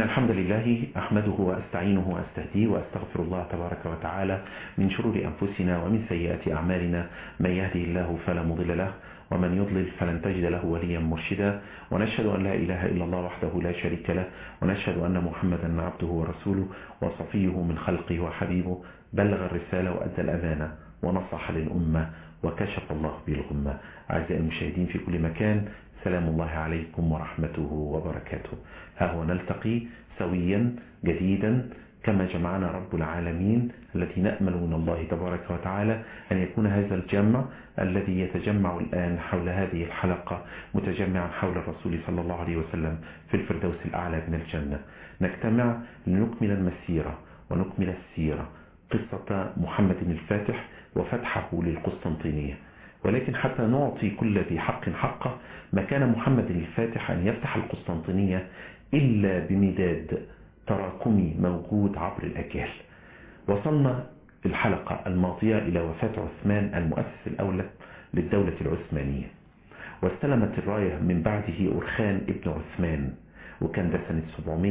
الحمد لله أحمده وأستعينه وأستهديه وأستغفر الله تبارك وتعالى من شرور أنفسنا ومن سيئات أعمالنا من يهده الله فلا مضل له ومن يضلل فلن تجد له وليا مرشدا ونشهد أن لا إله إلا الله وحده لا شريك له ونشهد أن محمدا عبده ورسوله وصفيه من خلقه وحبيبه بلغ الرسالة وأدى الأمانة ونصح للأمة وكشف الله به الغمة أعزائي المشاهدين في كل مكان سلام الله عليكم ورحمته وبركاته ها هو نلتقي سويا جديدا كما جمعنا رب العالمين التي نأمل من الله تبارك وتعالى أن يكون هذا الجمع الذي يتجمع الآن حول هذه الحلقة متجمعا حول الرسول صلى الله عليه وسلم في الفردوس الأعلى من الجنة نجتمع لنكمل المسيرة ونكمل السيرة قصة محمد الفاتح وفتحه للقسطنطينية ولكن حتى نعطي كل ذي حق حقه ما كان محمد الفاتح أن يفتح القسطنطينية إلا بمداد تراكمي موجود عبر الأجيال وصلنا في الحلقة الماضية إلى وفاة عثمان المؤسس الأول للدولة العثمانية واستلمت الراية من بعده أرخان ابن عثمان وكان ده سنة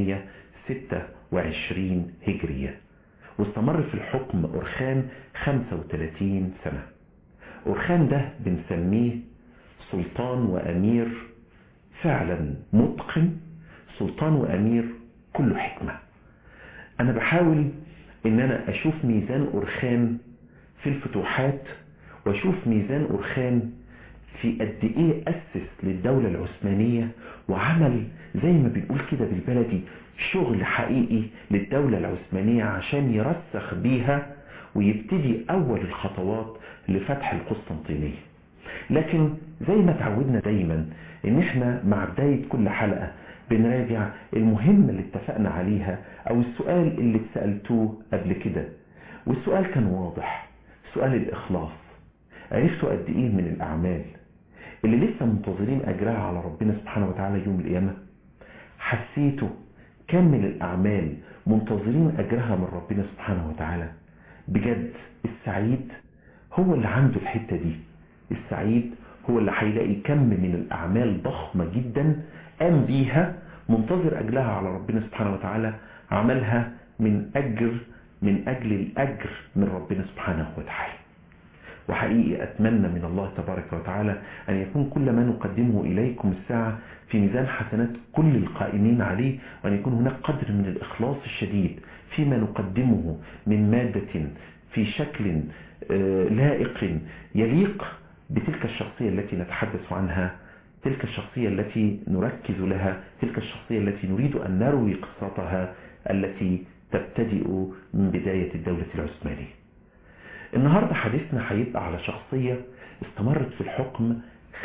726 هجرية واستمر في الحكم أرخان 35 سنة أرخان ده بنسميه سلطان وأمير فعلا متقن سلطان وأمير كله حكمة أنا بحاول إن أنا أشوف ميزان أرخان في الفتوحات وأشوف ميزان أرخان في قد إيه أسس للدولة العثمانية وعمل زي ما بنقول كده بالبلدي شغل حقيقي للدولة العثمانية عشان يرسخ بيها ويبتدي أول الخطوات لفتح القسطنطينية لكن زي ما تعودنا دايما ان احنا مع بداية كل حلقة بنراجع المهمة اللي اتفقنا عليها او السؤال اللي اتسألتوه قبل كده والسؤال كان واضح سؤال الاخلاص عرفتوا قد ايه من الاعمال اللي لسه منتظرين اجرها على ربنا سبحانه وتعالى يوم القيامة حسيتوا كم من الاعمال منتظرين اجرها من ربنا سبحانه وتعالى بجد السعيد هو اللي عنده الحتة دي السعيد هو اللي هيلاقي كم من الأعمال ضخمة جدا قام بيها منتظر أجلها على ربنا سبحانه وتعالى عملها من أجر من أجل الأجر من ربنا سبحانه وتعالى وحقيقي أتمنى من الله تبارك وتعالى أن يكون كل ما نقدمه إليكم الساعة في ميزان حسنات كل القائمين عليه وأن يكون هناك قدر من الإخلاص الشديد فيما نقدمه من مادة في شكل لائق يليق بتلك الشخصية التي نتحدث عنها تلك الشخصية التي نركز لها تلك الشخصية التي نريد أن نروي قصتها التي تبتدئ من بداية الدولة العثمانية النهاردة حديثنا هيبقى على شخصية استمرت في الحكم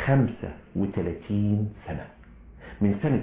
35 سنة من سنة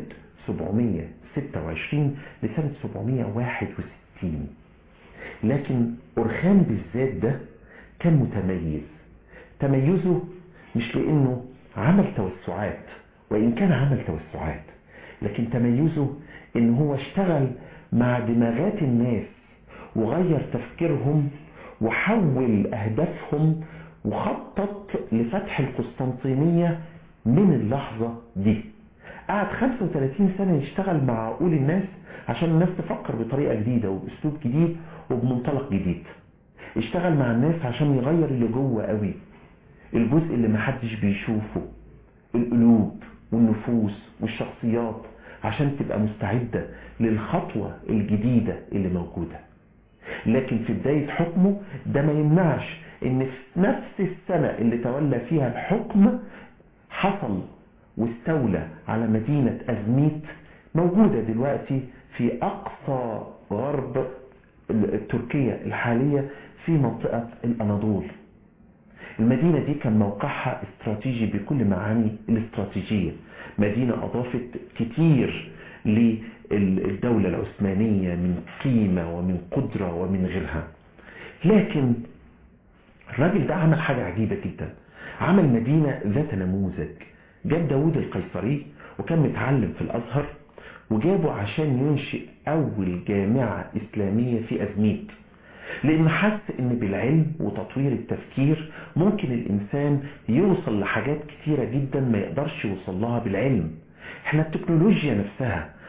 726 لسنة 761 لكن أرخان بالذات ده كان متميز تميزه مش لأنه عمل توسعات وإن كان عمل توسعات لكن تميزه إن هو اشتغل مع دماغات الناس وغير تفكيرهم وحول أهدافهم وخطط لفتح القسطنطينية من اللحظة دي قعد 35 سنة يشتغل مع عقول الناس عشان الناس تفكر بطريقة جديدة وبأسلوب جديد وبمنطلق جديد اشتغل مع الناس عشان يغير اللي جوه قوي الجزء اللي محدش بيشوفه القلوب والنفوس والشخصيات عشان تبقى مستعدة للخطوة الجديدة اللي موجودة لكن في بداية حكمه ده ما يمنعش ان في نفس السنة اللي تولى فيها الحكم حصل واستولى على مدينة أزميت موجودة دلوقتي في أقصى غرب تركيا الحالية في منطقة الأناضول المدينة دي كان موقعها استراتيجي بكل معاني الاستراتيجية مدينة أضافت كتير للدولة العثمانية من قيمة ومن قدرة ومن غيرها لكن الراجل ده عمل حاجة عجيبة جدا عمل مدينة ذات نموذج جاب داود القيصري وكان متعلم في الأزهر وجابه عشان ينشئ أول جامعة إسلامية في أزميت لأن حس إن بالعلم وتطوير التفكير ممكن الإنسان يوصل لحاجات كتيرة جدا ما يقدرش يوصل لها بالعلم احنا التكنولوجيا نفسها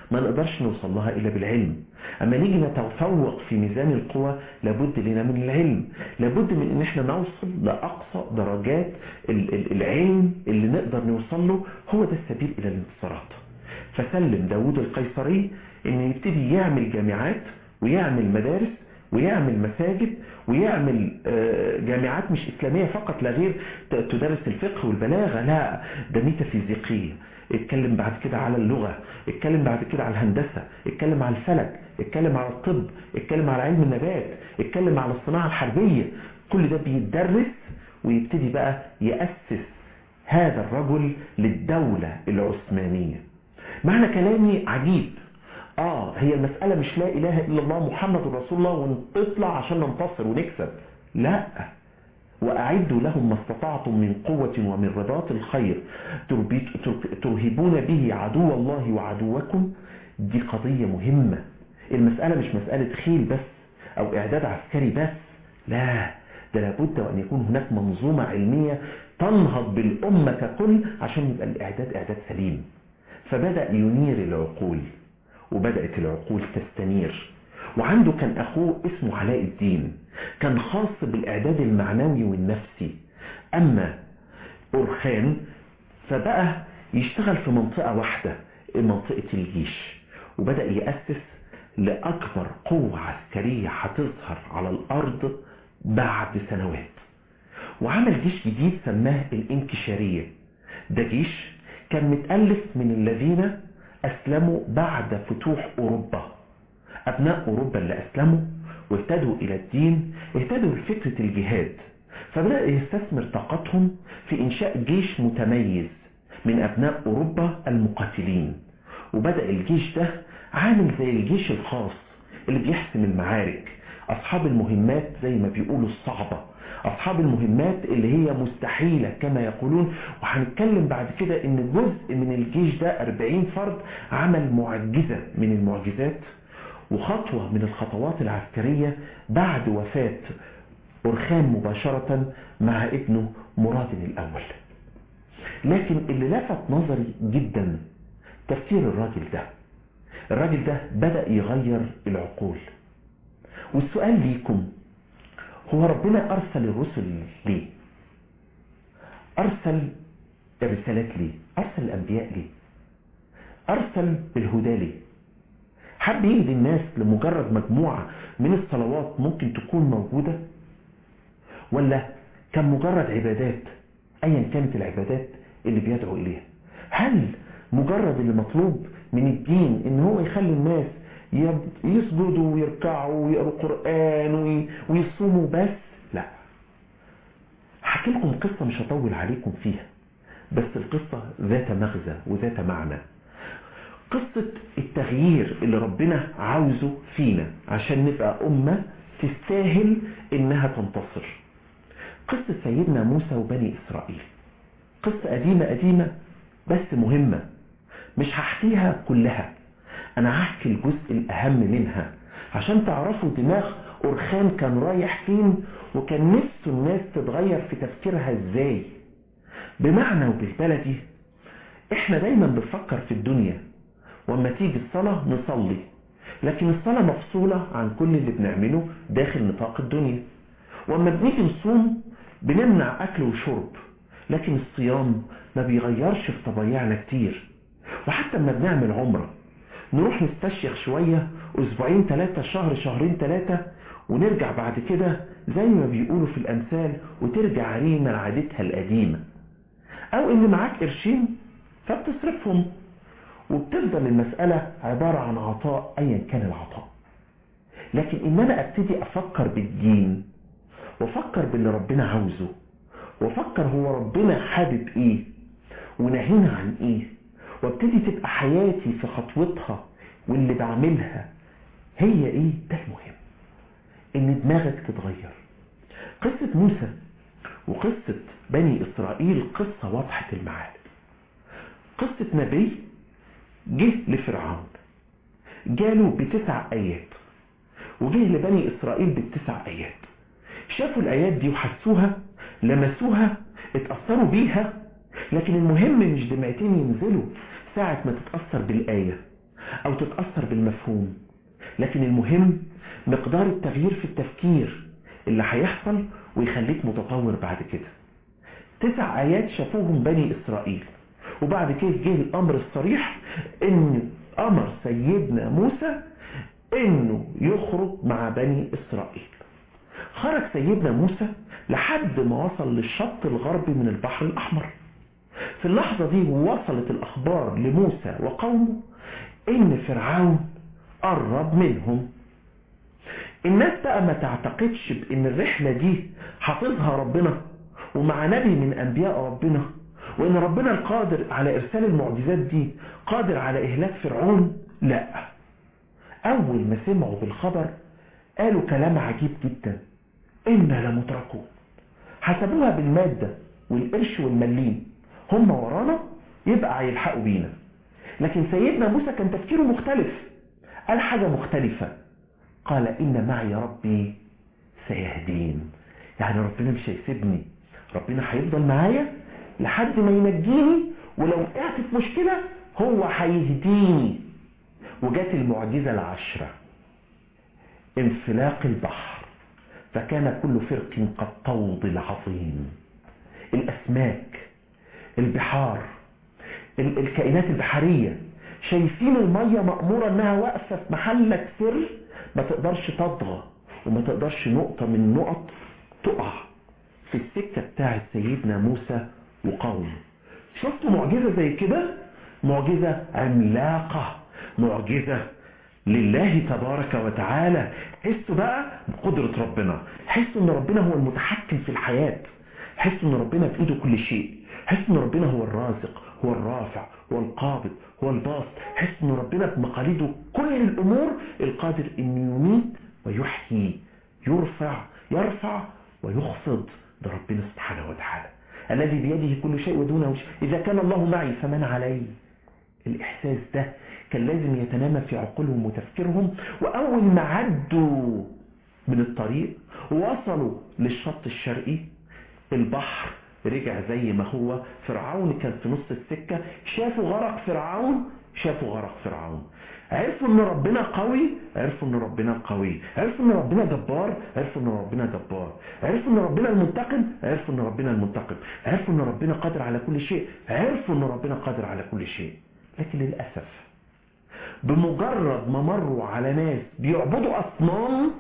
ما نقدرش نوصل لها إلا بالعلم أما نيجي نتفوق في ميزان القوى لابد لنا من العلم لابد من ان احنا نوصل لأقصى درجات العلم اللي نقدر نوصل له هو ده السبيل إلى الانتصارات فسلم داود القيصري ان يبتدي يعمل جامعات ويعمل مدارس ويعمل مساجد ويعمل جامعات مش إسلامية فقط لا غير تدرس الفقه والبلاغة لا ده ميتافيزيقية اتكلم بعد كده على اللغة اتكلم بعد كده على الهندسة اتكلم على الفلك اتكلم على الطب اتكلم على علم النبات اتكلم على الصناعة الحربية كل ده بيتدرس ويبتدي بقى يأسس هذا الرجل للدولة العثمانية معنى كلامي عجيب اه هي المسألة مش لا اله الا الله محمد رسول الله ونطلع عشان ننتصر ونكسب لا وأعدوا لهم ما استطعتم من قوة ومن رباط الخير ترهبون به عدو الله وعدوكم دي قضية مهمة المسألة مش مسألة خيل بس أو إعداد عسكري بس لا ده لابد وأن يكون هناك منظومة علمية تنهض بالأمة ككل عشان يبقى الإعداد إعداد سليم فبدأ ينير العقول وبدأت العقول تستنير وعنده كان أخوه اسمه علاء الدين كان خاص بالإعداد المعنوي والنفسي أما أرخان فبقى يشتغل في منطقة واحدة منطقة الجيش وبدأ يأسس لأكبر قوة عسكرية هتظهر على الأرض بعد سنوات وعمل جيش جديد سماه الانكشارية ده جيش كان متألف من الذين أسلموا بعد فتوح أوروبا أبناء أوروبا اللي أسلموا واهتدوا إلى الدين اهتدوا لفكرة الجهاد فبدأ يستثمر طاقتهم في إنشاء جيش متميز من أبناء أوروبا المقاتلين وبدأ الجيش ده عامل زي الجيش الخاص اللي بيحسم المعارك أصحاب المهمات زي ما بيقولوا الصعبة أصحاب المهمات اللي هي مستحيلة كما يقولون وهنتكلم بعد كده ان جزء من الجيش ده 40 فرد عمل معجزة من المعجزات وخطوة من الخطوات العسكرية بعد وفاة أرخان مباشرة مع ابنه مراد الأول لكن اللي لفت نظري جدا تفكير الراجل ده الراجل ده بدأ يغير العقول والسؤال ليكم هو ربنا أرسل الرسل ليه أرسل الرسالات ليه أرسل الأنبياء ليه أرسل الهدى ليه حب يهدي الناس لمجرد مجموعة من الصلوات ممكن تكون موجودة ولا كان مجرد عبادات ايا كانت العبادات اللي بيدعو اليها هل مجرد اللي مطلوب من الدين ان هو يخلي الناس يسجدوا ويركعوا ويقروا قرآن ويصوموا بس لا حكي لكم قصة مش هطول عليكم فيها بس القصة ذات مغزى وذات معنى قصة التغيير اللي ربنا عاوزه فينا عشان نبقى أمة تستاهل إنها تنتصر قصة سيدنا موسى وبني إسرائيل قصة قديمة قديمة بس مهمة مش هحكيها كلها أنا هحكي الجزء الأهم منها عشان تعرفوا دماغ أرخان كان رايح فين وكان نفسه الناس تتغير في تفكيرها إزاي بمعنى وبالبلدي إحنا دايما بنفكر في الدنيا وأما تيجي الصلاة نصلي لكن الصلاة مفصولة عن كل اللي بنعمله داخل نطاق الدنيا وأما بنيجي نصوم بنمنع أكل وشرب لكن الصيام ما بيغيرش في طبيعنا كتير وحتى لما بنعمل عمرة نروح نستشيخ شوية أسبوعين ثلاثة شهر شهرين ثلاثة ونرجع بعد كده زي ما بيقولوا في الأمثال وترجع علينا لعادتها القديمة أو إن معاك قرشين فبتصرفهم وبتفضل المسألة عبارة عن عطاء أيا كان العطاء لكن إن أنا أبتدي أفكر بالدين وأفكر باللي ربنا عاوزه وأفكر هو ربنا حابب إيه ونهينا عن إيه وابتدي تبقى حياتي في خطوتها واللي بعملها هي إيه ده المهم إن دماغك تتغير قصة موسى وقصة بني إسرائيل قصة واضحة المعالم قصة نبي جه لفرعون جاله بتسع آيات وجه لبني إسرائيل بالتسع آيات شافوا الآيات دي وحسوها لمسوها اتأثروا بيها لكن المهم مش دمعتين ينزلوا ساعة ما تتأثر بالآية او تتأثر بالمفهوم لكن المهم مقدار التغيير في التفكير اللي هيحصل ويخليك متطور بعد كده تسع ايات شافوهم بني اسرائيل وبعد كده جه الامر الصريح ان امر سيدنا موسى انه يخرج مع بني اسرائيل خرج سيدنا موسى لحد ما وصل للشط الغربي من البحر الاحمر في اللحظة دي وصلت الاخبار لموسى وقومه ان فرعون قرب منهم الناس بقى ما تعتقدش بان الرحلة دي حافظها ربنا ومع نبي من انبياء ربنا وان ربنا القادر على ارسال المعجزات دي قادر على اهلاك فرعون لا اول ما سمعوا بالخبر قالوا كلام عجيب جدا انا لمتركون حسبوها بالمادة والقرش والمليم هم ورانا يبقى هيلحقوا بينا لكن سيدنا موسى كان تفكيره مختلف قال حاجة مختلفة قال إن معي ربي سيهدين يعني ربنا مش هيسيبني ربنا هيفضل معايا لحد ما ينجيني ولو وقعت في مشكلة هو هيهديني وجات المعجزة العشرة انفلاق البحر فكان كل فرق كالطود العظيم الأسماك البحار الكائنات البحرية شايفين المية مأمورة انها واقفة في محلك سر ما تقدرش تطغى وما تقدرش نقطة من نقط تقع في السكة بتاعت سيدنا موسى وقومه شفتوا معجزة زي كده معجزة عملاقة معجزة لله تبارك وتعالى حسوا بقى بقدرة ربنا حسوا ان ربنا هو المتحكم في الحياة حسوا ان ربنا بإيده كل شيء حسوا ان ربنا هو الرازق هو الرافع هو القابض هو الباسط حسوا ان ربنا بمقاليده كل الامور القادر انه يميت ويحيي يرفع يرفع ويخفض ده ربنا سبحانه وتعالى الذي بيده كل شيء ودونه شيء إذا كان الله معي فمن علي الإحساس ده كان لازم يتنامى في عقولهم وتفكيرهم وأول ما عدوا من الطريق وصلوا للشط الشرقي البحر رجع زي ما هو فرعون كان في نص السكة شافوا غرق فرعون شافوا غرق فرعون عرفوا ان ربنا قوي عرفوا ان ربنا قوي عرفوا ان ربنا جبار عرفوا ان ربنا جبار عرفوا ان ربنا المنتقم عرفوا ان ربنا المنتقم عرفوا ان ربنا قادر على كل شيء عرفوا ان ربنا قادر على كل شيء لكن للأسف بمجرد ما مروا على ناس بيعبدوا أصنام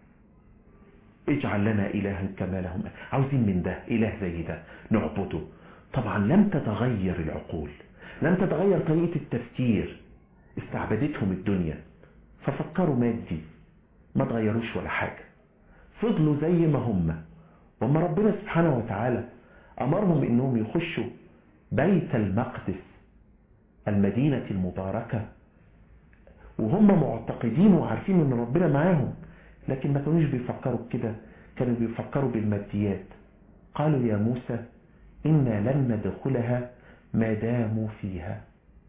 اجعل لنا إلها كما لهم عاوزين من ده إله زي ده نعبده طبعا لم تتغير العقول لم تتغير طريقة التفكير استعبدتهم الدنيا ففكروا مادي ما تغيروش ولا حاجة فضلوا زي ما هم وما ربنا سبحانه وتعالى أمرهم إنهم يخشوا بيت المقدس المدينة المباركة وهم معتقدين وعارفين ان ربنا معاهم لكن ما كانوش بيفكروا كده كانوا بيفكروا بالماديات قالوا يا موسى إنا لن ندخلها ما داموا فيها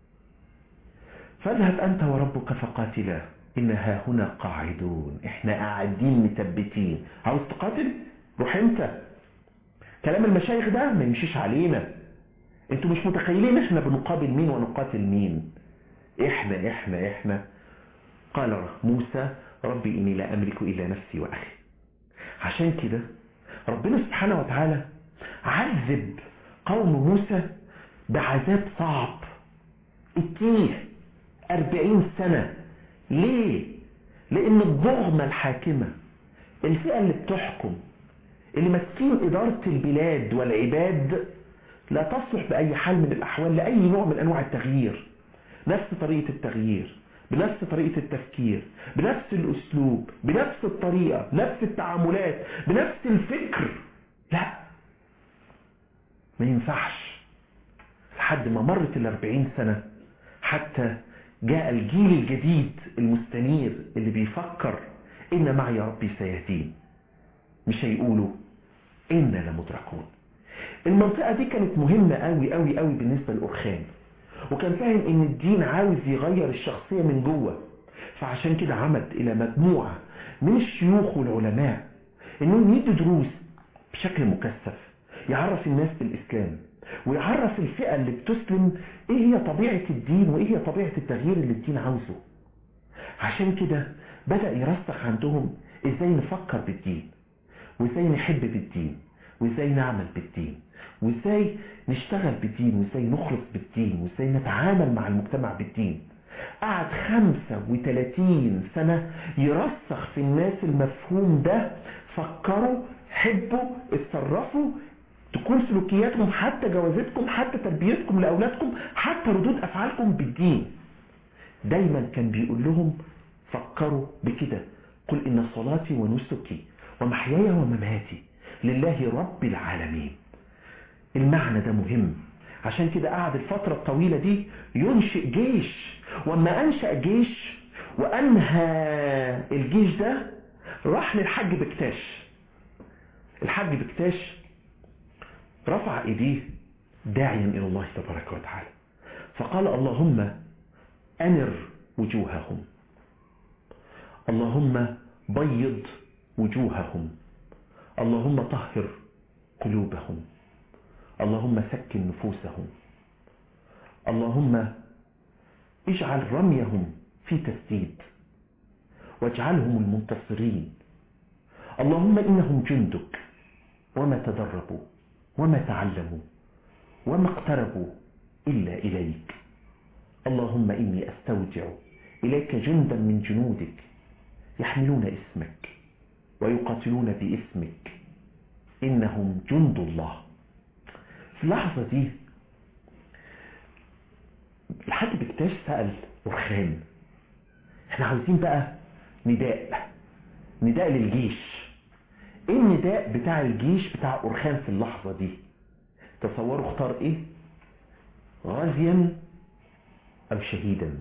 فاذهب أنت وربك فقاتلا إنها هنا قاعدون إحنا قاعدين مثبتين عاوز تقاتل روح انت كلام المشايخ ده ما يمشيش علينا انتوا مش متخيلين احنا بنقابل مين ونقاتل مين احنا احنا احنا قال موسى ربي إني لا أملك إلا نفسي وأخي عشان كده ربنا سبحانه وتعالى عذب قوم موسى بعذاب صعب اتيه أربعين سنة ليه لأن الضغمة الحاكمة الفئة اللي بتحكم اللي ماسكين إدارة البلاد والعباد لا تصلح بأي حال من الأحوال لأي نوع من أنواع التغيير نفس طريقة التغيير بنفس طريقة التفكير بنفس الأسلوب بنفس الطريقة بنفس التعاملات بنفس الفكر لا ما ينفعش لحد ما مرت الأربعين سنة حتى جاء الجيل الجديد المستنير اللي بيفكر إن معي ربي سيهدين مش هيقولوا إنا لمدركون المنطقة دي كانت مهمة قوي قوي قوي بالنسبة لأرخان وكان فاهم ان الدين عاوز يغير الشخصية من جوه فعشان كده عمد الى مجموعة من الشيوخ والعلماء انهم يدوا دروس بشكل مكثف يعرف الناس بالاسلام ويعرف الفئة اللي بتسلم ايه هي طبيعة الدين وايه هي طبيعة التغيير اللي الدين عاوزه عشان كده بدأ يرسخ عندهم ازاي نفكر بالدين وازاي نحب بالدين وازاي نعمل بالدين وازاي نشتغل بالدين وازاي نخلص بالدين وازاي نتعامل مع المجتمع بالدين قعد 35 سنة يرسخ في الناس المفهوم ده فكروا حبوا اتصرفوا تكون سلوكياتكم حتى جوازتكم حتى تربيتكم لأولادكم حتى ردود أفعالكم بالدين دايما كان بيقول لهم فكروا بكده قل إن صلاتي ونسكي ومحياي ومماتي لله رب العالمين المعنى ده مهم عشان كده قعد الفترة الطويلة دي ينشئ جيش وما أنشأ جيش وأنهى الجيش ده راح للحج بكتاش الحج بكتاش رفع ايديه داعيا الى الله تبارك وتعالى فقال اللهم انر وجوههم اللهم بيض وجوههم اللهم طهر قلوبهم اللهم سكن نفوسهم اللهم اجعل رميهم في تسديد واجعلهم المنتصرين اللهم انهم جندك وما تدربوا وما تعلموا وما اقتربوا إلا إليك اللهم إني أستودع إليك جندا من جنودك يحملون اسمك ويقاتلون باسمك إنهم جند الله في اللحظة دي الحاج بكتاش سأل أرخان احنا عاوزين بقى نداء نداء للجيش ايه النداء بتاع الجيش بتاع أرخان في اللحظة دي تصوروا اختار ايه غازيا او شهيدا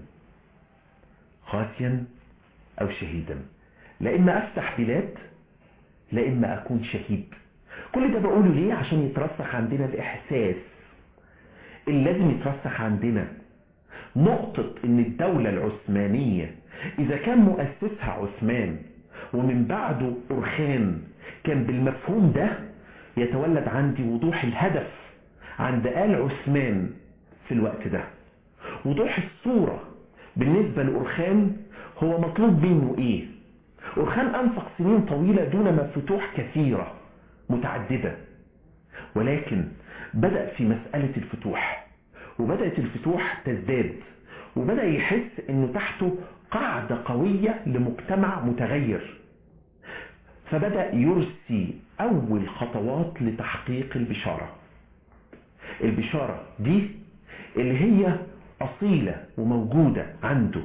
غازيا او شهيدا لا اما افتح بلاد لا اما اكون شهيد كل ده بقوله ليه عشان يترسخ عندنا الاحساس اللي لازم يترسخ عندنا نقطة ان الدولة العثمانية اذا كان مؤسسها عثمان ومن بعده أرخان كان بالمفهوم ده يتولد عندي وضوح الهدف عند آل عثمان في الوقت ده وضوح الصورة بالنسبة لأرخان هو مطلوب منه ايه أرخان أنفق سنين طويلة دون مفتوح كثيرة متعددة ولكن بدأ في مسألة الفتوح وبدأت الفتوح تزداد وبدأ يحس انه تحته قاعدة قوية لمجتمع متغير فبدأ يرسي أول خطوات لتحقيق البشارة البشارة دي اللي هي أصيلة وموجودة عنده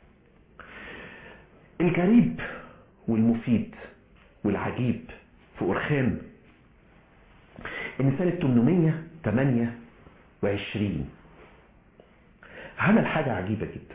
الغريب والمفيد والعجيب في أرخان إن سنة 828 عمل حاجة عجيبة جدا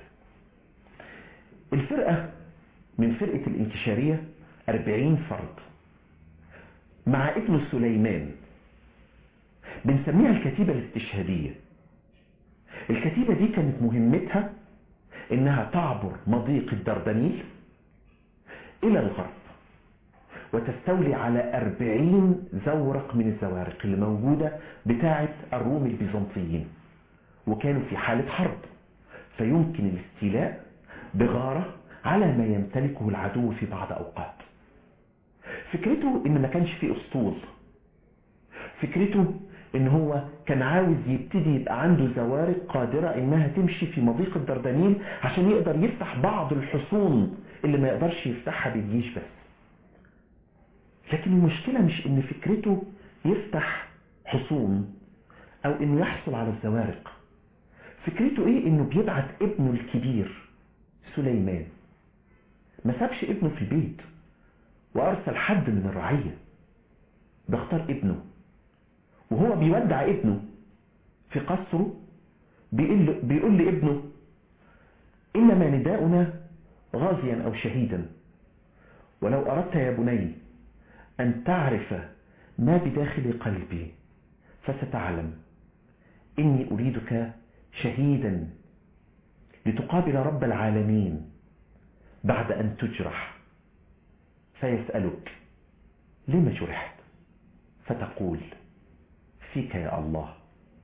الفرقة من فرقة الانكشارية 40 فرد مع ابن سليمان بنسميها الكتيبة الاستشهادية الكتيبة دي كانت مهمتها انها تعبر مضيق الدردنيل الى الغرب وتستولي على أربعين زورق من الزوارق اللي موجودة بتاعة الروم البيزنطيين وكانوا في حالة حرب فيمكن الاستيلاء بغارة على ما يمتلكه العدو في بعض أوقات فكرته ان ما كانش فيه اسطول فكرته ان هو كان عاوز يبتدي يبقى عنده زوارق قادرة انها تمشي في مضيق الدردنيل عشان يقدر يفتح بعض الحصون اللي ما يقدرش يفتحها بالجيش بس لكن المشكلة مش ان فكرته يفتح حصون او انه يحصل على الزوارق فكرته ايه انه بيبعت ابنه الكبير سليمان ما سابش ابنه في البيت وارسل حد من الرعية بيختار ابنه وهو بيودع ابنه في قصره بيقول, بيقول لابنه إنما نداؤنا غازيا أو شهيدا ولو أردت يا بني أن تعرف ما بداخل قلبي فستعلم إني أريدك شهيدا لتقابل رب العالمين بعد أن تجرح فيسألك لما جرحت فتقول فيك يا الله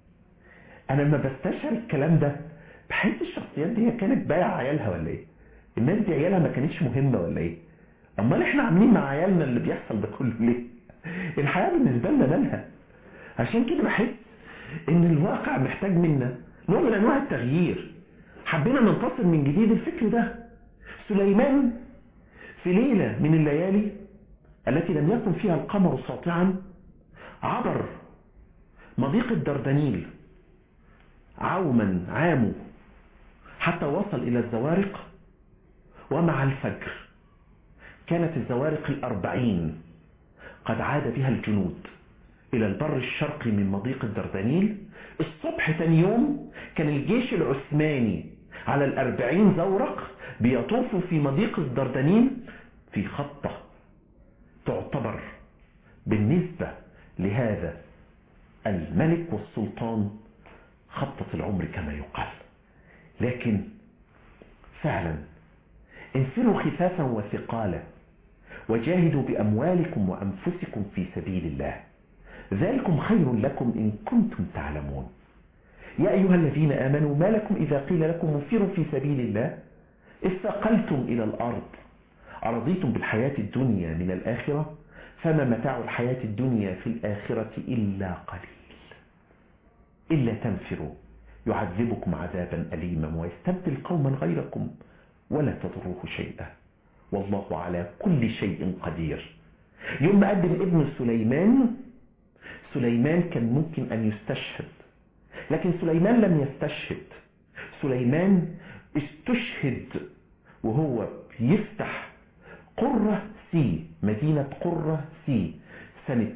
انا لما بستشعر الكلام ده بحس الشخصيات دي هي كانت بايعه عيالها ولا ايه الناس دي عيالها ما كانتش مهمه ولا ايه امال احنا عاملين مع عيالنا اللي بيحصل ده كله ليه الحياه بالنسبه لنا مالها عشان كده بحس ان الواقع محتاج منا نوع من انواع التغيير حبينا ننتصر من جديد الفكر ده سليمان في ليله من الليالي التي لم يكن فيها القمر ساطعا عبر مضيق الدردنيل عوما عاموا حتى وصل إلى الزوارق ومع الفجر كانت الزوارق الأربعين قد عاد بها الجنود إلى البر الشرقي من مضيق الدردنيل الصبح ثاني يوم كان الجيش العثماني على الأربعين زورق بيطوفوا في مضيق الدردنيل في خطة تعتبر بالنسبة لهذا الملك والسلطان خطة العمر كما يقال لكن فعلا انفروا خفافا وثقالا وجاهدوا بأموالكم وأنفسكم في سبيل الله ذلكم خير لكم إن كنتم تعلمون يا أيها الذين آمنوا ما لكم إذا قيل لكم انفروا في سبيل الله استقلتم إلى الأرض أرضيتم بالحياة الدنيا من الآخرة فما متاع الحياة الدنيا في الآخرة إلا قليل إلا تنفروا يعذبكم عذابا أليما ويستبدل قوما غيركم ولا تضروه شيئا والله على كل شيء قدير يوم ما قدم ابن سليمان سليمان كان ممكن أن يستشهد لكن سليمان لم يستشهد سليمان استشهد وهو يفتح قرة سي مدينة قرة سي سنة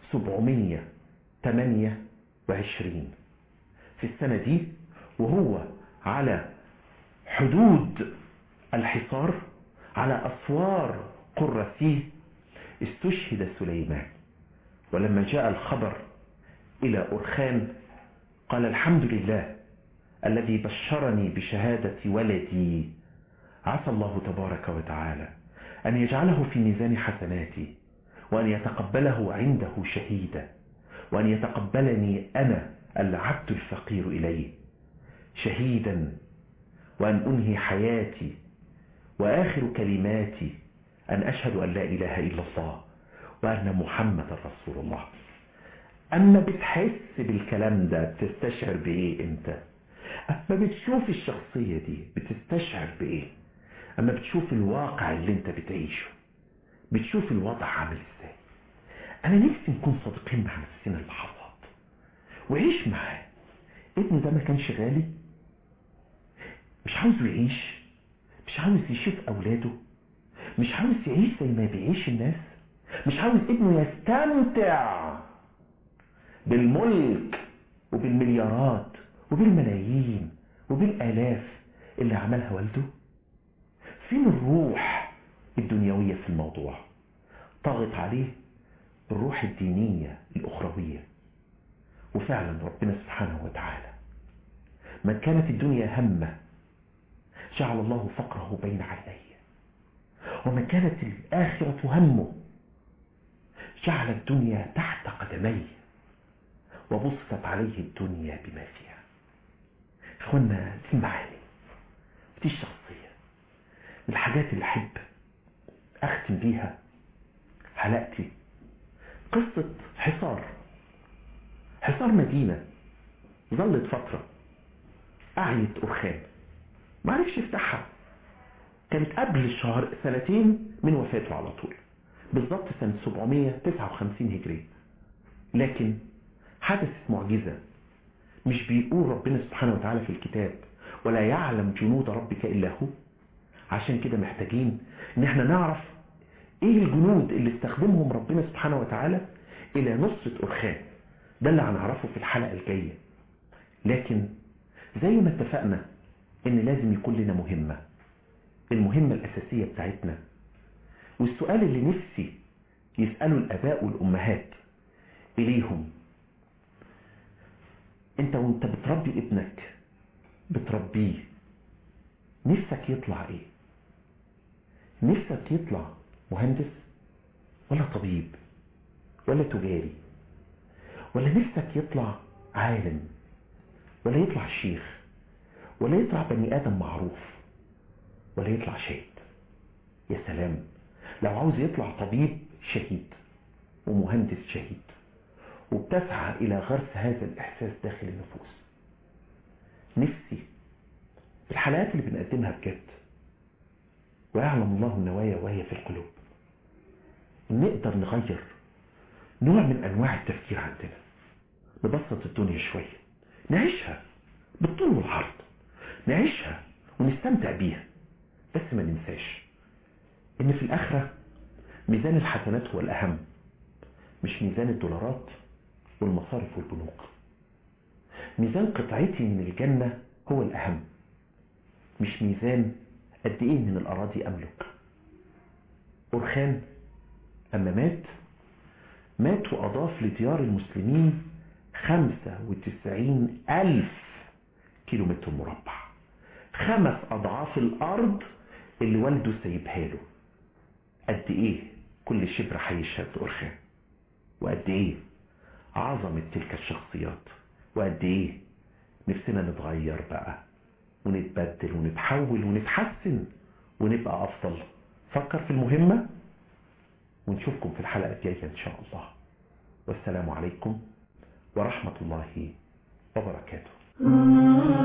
728 في السنة دي وهو على حدود الحصار على أسوار قرة سي استشهد سليمان ولما جاء الخبر إلى أرخان قال الحمد لله الذي بشرني بشهادة ولدي عسى الله تبارك وتعالى أن يجعله في ميزان حسناتي وأن يتقبله عنده شهيدا وأن يتقبلني أنا العبد الفقير إليه شهيدا وأن أنهي حياتي وآخر كلماتي أن أشهد أن لا إله إلا الله وأن محمد رسول الله أما بتحس بالكلام ده بتستشعر بإيه أنت أما بتشوف الشخصية دي بتستشعر بإيه أما بتشوف الواقع اللي أنت بتعيشه بتشوف الوضع عامل إزاي أنا نفسي نكون صادقين مع نفسنا اللحظات وعيش معاه ابنه ده ما كانش غالي مش عاوزه يعيش مش عاوز يشوف أولاده مش عاوز يعيش زي ما بيعيش الناس مش عاوز ابنه يستمتع بالملك وبالمليارات وبالملايين وبالآلاف اللي عملها والده فين الروح الدنيوية في الموضوع طاغت عليه الروح الدينية الأخروية وفعلا ربنا سبحانه وتعالى من كانت الدنيا همه جعل الله فقره بين عينيه ومن كانت الآخرة همه جعل الدنيا تحت قدميه وبسطت عليه الدنيا بما فيها اخوانا دي المعاني دي الشخصية الحاجات اللي احب اختم بيها حلقتي قصة حصار حصار مدينة ظلت فترة أعيت أرخان ما عرفش يفتحها كانت قبل الشهر سنتين من وفاته على طول بالضبط سنة 759 هجري لكن حدثت معجزة مش بيقول ربنا سبحانه وتعالى في الكتاب ولا يعلم جنود ربك إلا هو عشان كده محتاجين ان احنا نعرف ايه الجنود اللي استخدمهم ربنا سبحانه وتعالى الى نصرة أرخان ده اللي هنعرفه في الحلقة الجاية لكن زي ما اتفقنا ان لازم يكون لنا مهمة المهمة الأساسية بتاعتنا والسؤال اللي نفسي يسألوا الأباء والأمهات إليهم أنت وأنت بتربي ابنك بتربيه نفسك يطلع إيه نفسك يطلع مهندس ولا طبيب ولا تجاري ولا نفسك يطلع عالم ولا يطلع شيخ ولا يطلع بني آدم معروف ولا يطلع شهيد يا سلام لو عاوز يطلع طبيب شهيد ومهندس شهيد وبتسعى إلى غرس هذا الإحساس داخل النفوس نفسي الحلقات اللي بنقدمها بجد ويعلم الله النوايا وهي في القلوب نقدر نغير نوع من أنواع التفكير عندنا نبسط الدنيا شوية نعيشها بالطول والعرض نعيشها ونستمتع بيها بس ما ننساش ان في الاخرة ميزان الحسنات هو الاهم مش ميزان الدولارات والمصارف والبنوك ميزان قطعتي من الجنة هو الاهم مش ميزان قد ايه من الاراضي املك أرخان اما مات مات واضاف لديار المسلمين خمسة وتسعين ألف كيلو متر مربع خمس أضعاف الأرض اللي والده سايبها له قد إيه كل شبر هيشهد أرخان وقد إيه عظمة تلك الشخصيات وقد إيه نفسنا نتغير بقى ونتبدل ونتحول ونتحسن ونبقى أفضل فكر في المهمة ونشوفكم في الحلقة الجاية إن شاء الله والسلام عليكم ورحمة الله وبركاته